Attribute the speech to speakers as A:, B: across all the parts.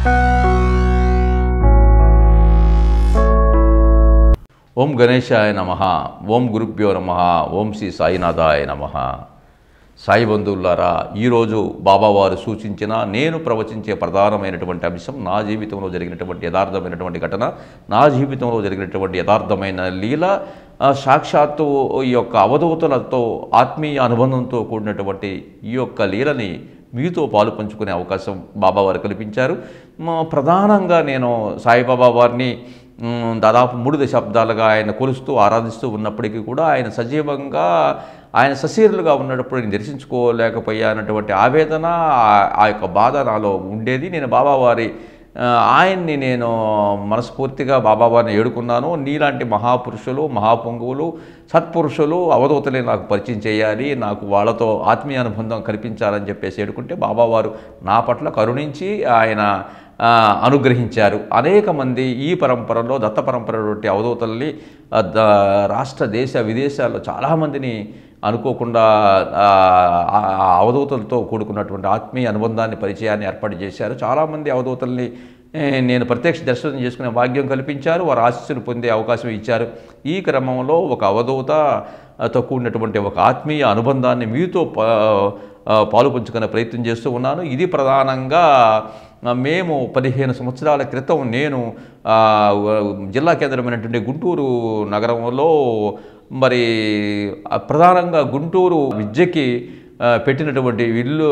A: ఓం గణేశాయ నమ ఓం గురుభ్యో నమ ఓం శ్రీ సాయినాథాయ నమ సాయి బంధువులారా ఈరోజు బాబావారు సూచించిన నేను ప్రవచించే ప్రధానమైనటువంటి అంశం నా జీవితంలో జరిగినటువంటి యథార్థమైనటువంటి ఘటన నా జీవితంలో జరిగినటువంటి యథార్థమైన లీల ఆ, సాక్షాత్తు ఈ యొక్క అవధూతలతో ఆత్మీయ అనుబంధంతో కూడినటువంటి ఈ యొక్క లీలని మీతో పాలు పంచుకునే అవకాశం బాబావారు కల్పించారు మా ప్రధానంగా నేను సాయిబాబా వారిని మ్, దాదాపు మూడు దశాబ్దాలుగా ఆయన కొలుస్తూ ఆరాధిస్తూ ఉన్నప్పటికీ కూడా ఆయన సజీవంగా ఆయన సశీరులుగా ఉన్నప్పుడు నేను దర్శించుకోలేకపోయానటువంటి ఆవేదన ఆ- ఆ యొక్క బాధ నాలో ఉండేది నేను బాబావారి ఆ, ఆయన్ని నేను మనస్ఫూర్తిగా బాబావారిని ఏడుకున్నాను నీలాంటి మహాపురుషులు మహాపొంగువులు సత్పురుషులు అవధూతలే నాకు పరిచయం చేయాలి నాకు వాళ్ళతో ఆత్మీయ అనుబంధం కల్పించాలని చెప్పేసి ఏడుకుంటే బాబావారు నా పట్ల కరుణించి ఆయన ఆ, అనుగ్రహించారు అనేక మంది ఈ పరంపరలో దత్త పరంపర వంటి అవధూతల్ని ఆ, ద- రాష్ట్ర దేశ విదేశాల్లో చాలామందిని అనుకోకుండా ఆ, ఆ అవధూతలతో కూడుకున్నటువంటి ఆత్మీయ అనుబంధాన్ని పరిచయాన్ని ఏర్పాటు చేశారు చాలామంది అవధూతల్ని ఏ, నేను ప్రత్యక్ష దర్శనం చేసుకునే భాగ్యం కల్పించారు వారు ఆశీస్సులు పొందే అవకాశం ఇచ్చారు ఈ క్రమంలో ఒక అవధూతతో కూడినటువంటి ఒక ఆత్మీయ అనుబంధాన్ని మీతో పా- ఆ, పాలు పంచుకునే ప్రయత్నం చేస్తూ ఉన్నాను ఇది ప్రధానంగా ఆ, మేము పదిహేను సంవత్సరాల క్రితం నేను ఆ, జిల్లా కేంద్రమైనటువంటి గుంటూరు నగరంలో మరి ఆ, ప్రధానంగా గుంటూరు విద్యకి ఆ, పెట్టినటువంటి ఇల్లు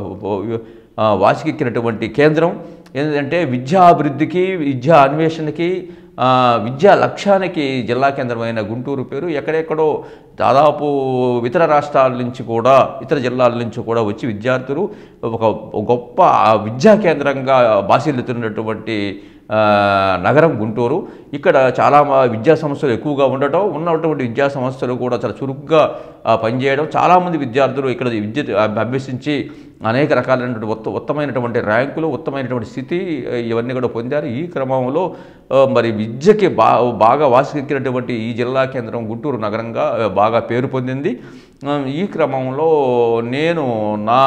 A: ఆ, వాసికెక్కినటువంటి కేంద్రం ఏంటంటే విద్యాభివృద్ధికి విద్యా అన్వేషణకి ఆ, విద్యా లక్ష్యానికి జిల్లా కేంద్రమైన గుంటూరు పేరు ఎక్కడెక్కడో దాదాపు ఇతర రాష్ట్రాల నుంచి కూడా ఇతర జిల్లాల నుంచి కూడా వచ్చి విద్యార్థులు ఒక గొప్ప విద్యా కేంద్రంగా బాసిల్లుతున్నటువంటి ఆ, నగరం గుంటూరు ఇక్కడ చాలా మా విద్యా సంస్థలు ఎక్కువగా ఉండటం ఉన్నటువంటి విద్యా సంస్థలు కూడా చాలా చురుగ్గా ఆ, పనిచేయడం చాలామంది విద్యార్థులు ఇక్కడ విద్య అభ్- అభ్యసించి అనేక రకాలైనటువంటి ఉత్త ఉత్తమైనటువంటి ర్యాంకులు ఉత్తమైనటువంటి స్థితి ఆ, ఇవన్నీ కూడా పొందారు ఈ క్రమంలో ఆ, మరి విద్యకి బా బాగా వాసికెక్కినటువంటి ఈ జిల్లా కేంద్రం గుంటూరు నగరంగా ఆ, బాగా పేరు పొందింది ఆ, ఈ క్రమంలో నేను నా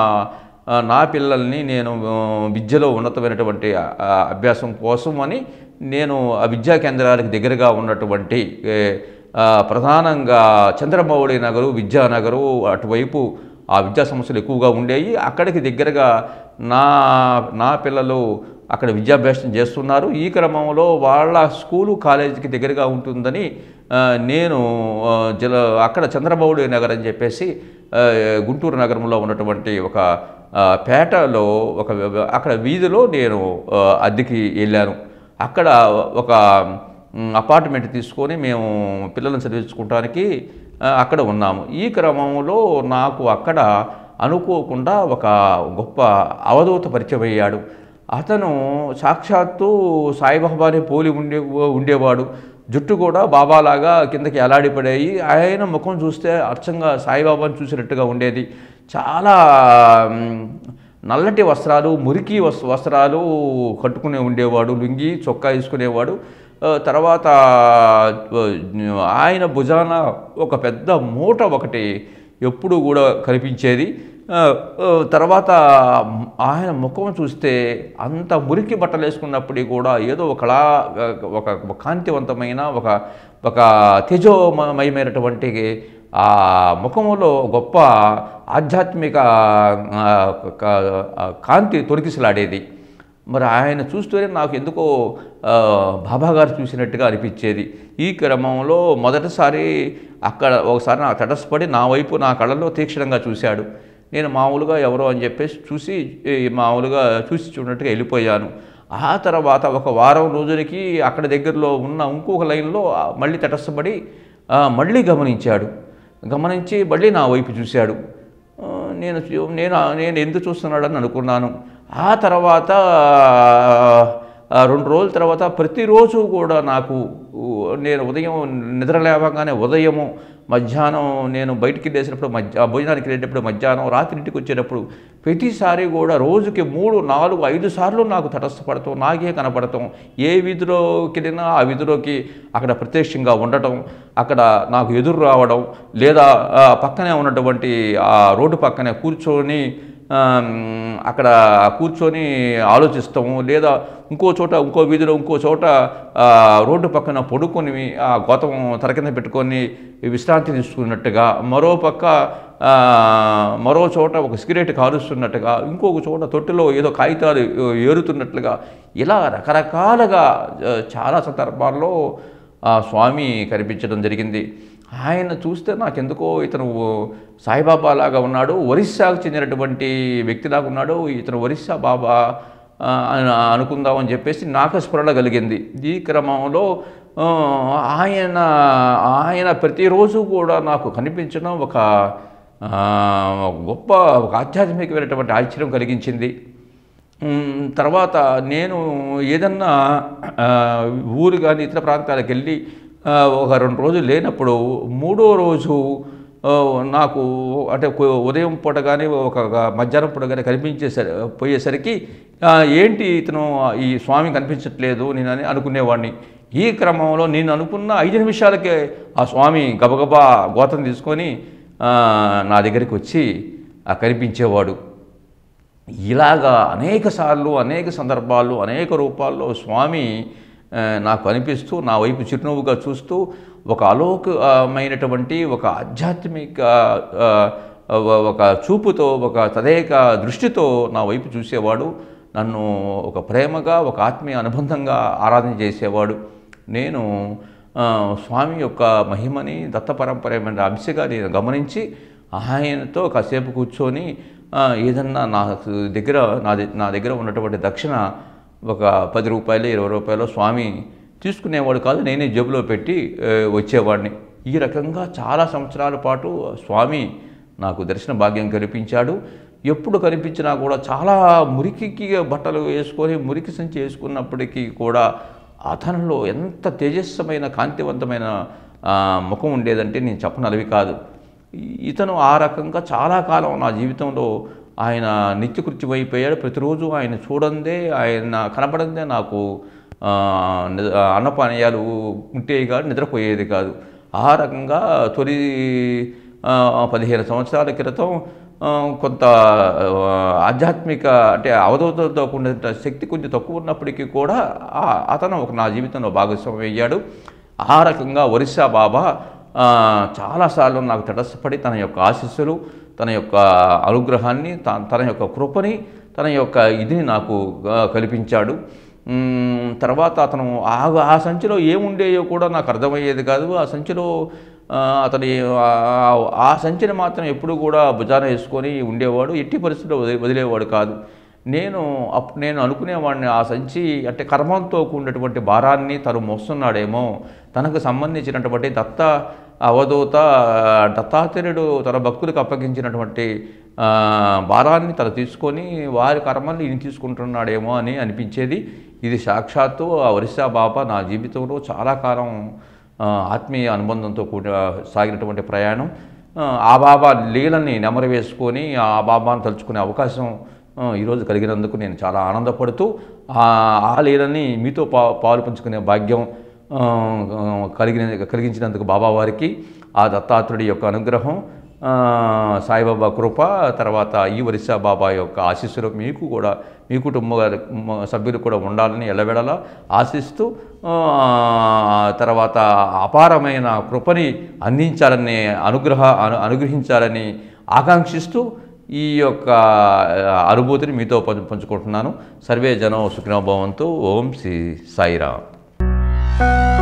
A: ఆ, నా పిల్లల్ని నేను ఆ, విద్యలో ఉన్నతమైనటువంటి ఆ, అభ్యాసం కోసం అని నేను ఆ విద్యా కేంద్రాలకు దగ్గరగా ఉన్నటువంటి ఏ, ఆ, ప్రధానంగా చంద్రమౌళి నగరు విద్యానగరు అటువైపు ఆ విద్యా సమస్యలు ఎక్కువగా ఉండేవి అక్కడికి దగ్గరగా నా నా పిల్లలు అక్కడ విద్యాభ్యాసం చేస్తున్నారు ఈ క్రమంలో వాళ్ళ స్కూలు కాలేజీకి దగ్గరగా ఉంటుందని ఆ, నేను ఆ, జిల అక్కడ చంద్రబాబు నగర్ అని చెప్పేసి ఆ, గుంటూరు నగరంలో ఉన్నటువంటి ఒక ఆ, పేటలో ఒక అక్కడ వీధిలో నేను ఆ, అద్దెకి వెళ్ళాను అక్కడ ఒక మ్, అపార్ట్మెంట్ తీసుకొని మేము పిల్లలను చదివించుకోవడానికి ఆ, అక్కడ ఉన్నాము ఈ క్రమంలో నాకు అక్కడ అనుకోకుండా ఒక గొప్ప అవధూత పరిచయం అయ్యాడు అతను సాక్షాత్తు సాయిబాబాని పోలి ఉండే ఉండేవాడు జుట్టు కూడా బాబాలాగా కిందకి ఎలాడిపడేయి ఆయన ముఖం చూస్తే అచ్చంగా సాయిబాబాని చూసినట్టుగా ఉండేది చాలా మ్, నల్లటి వస్త్రాలు మురికి వస్ వస్త్రాలు కట్టుకునే ఉండేవాడు లుంగి చొక్కా వేసుకునేవాడు ఆ, తర్వాత ఆ, ఆయన భుజాన ఒక పెద్ద మూట ఒకటి ఎప్పుడు కూడా కనిపించేది ఆ, ఆ, తర్వాత ఆయన ముఖం చూస్తే అంత మురికి బట్టలు వేసుకున్నప్పటికీ కూడా ఏదో ఒకలా ఒక ఒక కాంతివంతమైన ఒక ఒక తేజోమయమైనటువంటి ఆ ముఖములో గొప్ప ఆధ్యాత్మిక ఆ, క- ఆ, కాంతి తొలగిసలాడేది మరి ఆయన చూస్తూనే నాకు ఎందుకో ఆ, బాబా గారు చూసినట్టుగా అనిపించేది ఈ క్రమంలో మొదటిసారి అక్కడ ఒకసారి నాకు తటస్థపడి నా వైపు నా కళ్ళలో తీక్షణంగా చూశాడు నేను మామూలుగా ఎవరో అని చెప్పేసి చూసి ఈ మామూలుగా చూసి చూడనట్టుగా వెళ్ళిపోయాను ఆ తర్వాత ఒక వారం రోజులకి అక్కడ దగ్గరలో ఉన్న ఇంకొక లైన్లో మళ్ళీ తటస్థపడి ఆ, మళ్ళీ గమనించాడు గమనించి మళ్ళీ నా వైపు చూశాడు ఆ, నేను చూ- నేను నేను ఎందుకు చూస్తున్నాడని అనుకున్నాను ఆ తర్వాత ఆ, రెండు రోజుల తర్వాత ప్రతిరోజు కూడా నాకు ఊ, నేను ఉదయం నిద్ర లేవగానే ఉదయము మధ్యాహ్నం నేను బయటికి వెళ్ళేసినప్పుడు మధ్య భోజనానికి వెళ్ళేటప్పుడు మధ్యాహ్నం రాత్రి ఇంటికి వచ్చేటప్పుడు ప్రతిసారి కూడా రోజుకి మూడు నాలుగు ఐదు సార్లు నాకు తటస్థపడతాం నాకే కనపడతాం ఏ వీధిలోకి వెళ్ళినా ఆ వీధిలోకి అక్కడ ప్రత్యక్షంగా ఉండటం అక్కడ నాకు ఎదురు రావడం లేదా ఆ, పక్కనే ఉన్నటువంటి ఆ రోడ్డు పక్కనే కూర్చొని ఆమ్, అక్కడ కూర్చొని ఆలోచిస్తాము లేదా ఇంకో చోట ఇంకో వీధిలో ఇంకో చోట ఆ, రోడ్డు పక్కన పడుకొని ఆ గోతం తల కింద పెట్టుకొని విశ్రాంతి తీసుకున్నట్టుగా మరో పక్క ఆ, మరో చోట ఒక సిగరెట్ కాలుస్తున్నట్టుగా ఇంకొక చోట తొట్టిలో ఏదో కాగితాలు ఏరుతున్నట్లుగా ఇలా రకరకాలుగా ఆ, చాలా సందర్భాల్లో ఆ స్వామి కనిపించడం జరిగింది ఆయన చూస్తే నాకెందుకో ఇతను సాయిబాబా లాగా ఉన్నాడు ఒరిస్సాకు చెందినటువంటి వ్యక్తిలాగా ఉన్నాడు ఇతను ఒరిస్సా బాబా ఆ, అని అనుకుందామని చెప్పేసి నాకు స్ఫురణ కలిగింది ఈ క్రమంలో ఆ, ఆయన ఆయన ప్రతిరోజు కూడా నాకు కనిపించడం ఒక ఆ, గొప్ప ఒక ఆధ్యాత్మికమైనటువంటి ఆశ్చర్యం కలిగించింది మ్, తర్వాత నేను ఏదన్నా ఆ, ఊరు కానీ ఇతర ప్రాంతాలకు వెళ్ళి ఆ, ఒక రెండు రోజులు లేనప్పుడు మూడో రోజు ఆ, నాకు అంటే కొ- ఉదయం పూట కానీ ఒక మధ్యాహ్నం పూట కానీ కనిపించేసరి పోయేసరికి ఆ, ఏంటి ఇతను ఈ స్వామి కనిపించట్లేదు నేను అని అనుకునేవాడిని ఈ క్రమంలో నేను అనుకున్న ఐదు నిమిషాలకే ఆ స్వామి గబగబా గోతం తీసుకొని ఆ, నా దగ్గరికి వచ్చి ఆ కనిపించేవాడు ఇలాగా అనేక సార్లు అనేక సందర్భాల్లో అనేక రూపాల్లో స్వామి ఆ, నాకు అనిపిస్తూ నా వైపు చిరునవ్వుగా చూస్తూ ఒక అలోకమైనటువంటి ఒక ఆధ్యాత్మిక ఆ, వ- ఒక చూపుతో ఒక తదేక దృష్టితో నా వైపు చూసేవాడు నన్ను ఒక ప్రేమగా ఒక ఆత్మీయ అనుబంధంగా ఆరాధన చేసేవాడు నేను ఆ, స్వామి యొక్క మహిమని దత్త పరంపరమైన అంశగా నేను గమనించి ఆయనతో కాసేపు కూర్చొని ఆ, ఏదన్నా నా దగ్గర నా ద- నా దగ్గర ఉన్నటువంటి దక్షిణ ఒక పది రూపాయలు ఇరవై రూపాయలు స్వామి తీసుకునేవాడు కాదు నేనే జేబులో పెట్టి ఆ, వచ్చేవాడిని ఈ రకంగా చాలా సంవత్సరాల పాటు స్వామి నాకు దర్శన భాగ్యం కల్పించాడు ఎప్పుడు కనిపించినా కూడా చాలా మురికికి బట్టలు వేసుకొని మురికి సంచి వేసుకున్నప్పటికీ కూడా అతనిలో ఎంత తేజస్సమైన కాంతివంతమైన ఆ, ముఖం ఉండేదంటే నేను చెప్పనలవి కాదు ఈ- ఇతను ఆ రకంగా చాలా కాలం నా జీవితంలో ఆయన నిత్యకృత్యమైపోయాడు ప్రతిరోజు ఆయన చూడందే ఆయన కనపడందే నాకు ఆ, ని- అన్నపానీయాలు ఉంటేవి కాదు నిద్రపోయేది కాదు ఆ రకంగా తొలి ఆ, పదిహేను సంవత్సరాల క్రితం ఆ, కొంత ఆ, ఆధ్యాత్మిక అంటే అవధూతతో కూడిన శక్తి కొంచెం తక్కువ ఉన్నప్పటికీ కూడా ఆ- అతను ఒక నా జీవితంలో భాగస్వామి అయ్యాడు ఆ రకంగా ఒరిస్సా బాబా ఆ, చాలాసార్లు నాకు తటస్థపడి తన యొక్క ఆశీస్సులు తన యొక్క అనుగ్రహాన్ని త- తన యొక్క కృపని తన యొక్క ఇదిని నాకు ఆ, కల్పించాడు మ్మ్, తర్వాత అతను ఆ ఆ సంచిలో ఏముండేయో కూడా నాకు అర్థమయ్యేది కాదు ఆ సంచిలో ఆ, అతని ఆ- ఆ సంచిని మాత్రం ఎప్పుడు కూడా భుజాన వేసుకొని ఉండేవాడు ఎట్టి పరిస్థితుల్లో వదిలే వదిలేవాడు కాదు నేను అప్ నేను అనుకునేవాడిని ఆ సంచి అంటే కర్మంతో కూడినటువంటి భారాన్ని తను మోస్తున్నాడేమో తనకు సంబంధించినటువంటి దత్త అవధూత దత్తాత్రేయుడు తన భక్తులకు అప్పగించినటువంటి ఆ, భారాన్ని తను తీసుకొని వారి కర్మల్ని ఈయన తీసుకుంటున్నాడేమో అని అనిపించేది ఇది సాక్షాత్తు ఆ ఒరిస్సా బాబా నా జీవితంలో చాలా కాలం ఆ, ఆత్మీయ అనుబంధంతో కూడిన సాగినటువంటి ప్రయాణం ఆ, ఆ బాబా లీలని నెమరు వేసుకొని ఆ బాబాను తలుచుకునే అవకాశం ఆ, ఈరోజు కలిగినందుకు నేను చాలా ఆనందపడుతూ ఆ ఆ లీలని మీతో పా పాలు పంచుకునే భాగ్యం ఆ, కలిగిన కలిగించినందుకు బాబావారికి ఆ దత్తాత్రుడి యొక్క అనుగ్రహం ఆ, సాయిబాబా కృప తర్వాత ఈ ఒరిస్సా బాబా యొక్క ఆశీస్సులు మీకు కూడా మీ కుటుంబ మ- సభ్యులు కూడా ఉండాలని ఎల్లవేళలా ఆశిస్తూ ఆ, తర్వాత అపారమైన కృపని అందించాలని అనుగ్రహ అను అనుగ్రహించాలని ఆకాంక్షిస్తూ ఈ యొక్క ఆ, అనుభూతిని మీతో పంచు పంచుకుంటున్నాను సర్వే జనం సుఖినోభవంతు ఓం శ్రీ సాయిరామ్